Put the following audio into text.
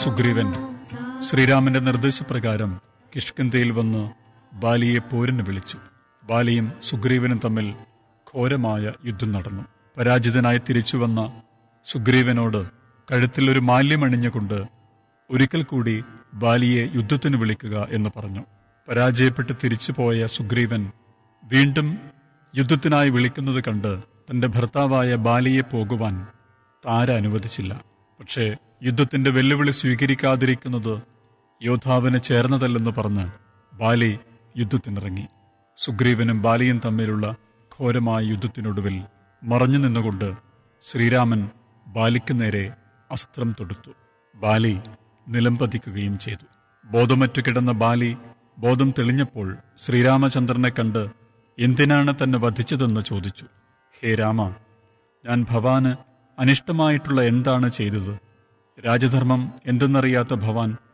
സുഗ്രീവൻ ശ്രീരാമന്റെ നിർദ്ദേശപ്രകാരം കിഷ്കിന്ധയിൽ വന്ന് ബാലിയെ പോരിന് വിളിച്ചു ബാലിയും സുഗ്രീവനും തമ്മിൽ ഘോരമായ യുദ്ധം നടന്നു പരാജിതനായി തിരിച്ചുവന്ന സുഗ്രീവനോട് കഴുത്തിൽ ഒരു മാല്യമണിഞ്ഞുകൊണ്ട് ഒരിക്കൽ കൂടി ബാലിയെ യുദ്ധത്തിന് വിളിക്കുക എന്ന് പറഞ്ഞു പരാജയപ്പെട്ട് തിരിച്ചുപോയ സുഗ്രീവൻ വീണ്ടും യുദ്ധത്തിനായി വിളിക്കുന്നത് കണ്ട് തന്റെ ഭർത്താവായ ബാലിയെ പോകുവാൻ താര അനുവദിച്ചില്ല പക്ഷേ യുദ്ധത്തിന്റെ വെല്ലുവിളി സ്വീകരിക്കാതിരിക്കുന്നത് യോദ്ധാവിന് ചേർന്നതല്ലെന്ന് പറഞ്ഞ് ബാലി യുദ്ധത്തിനിറങ്ങി സുഗ്രീവനും ബാലിയും തമ്മിലുള്ള ഘോരമായ യുദ്ധത്തിനൊടുവിൽ മറഞ്ഞു നിന്നുകൊണ്ട് ശ്രീരാമൻ ബാലിക്ക് നേരെ അസ്ത്രം തൊടുത്തു ബാലി നിലംപതിക്കുകയും ചെയ്തു ബോധമറ്റു കിടന്ന ബാലി ബോധം തെളിഞ്ഞപ്പോൾ ശ്രീരാമചന്ദ്രനെ കണ്ട് എന്തിനാണ് തന്നെ വധിച്ചതെന്ന് ചോദിച്ചു ഹേ രാമ ഞാൻ ഭവാന് അനിഷ്ടമായിട്ടുള്ള എന്താണ് ചെയ്തത് രാജധർമ്മം എന്തെന്നറിയാത്ത ഭവാൻ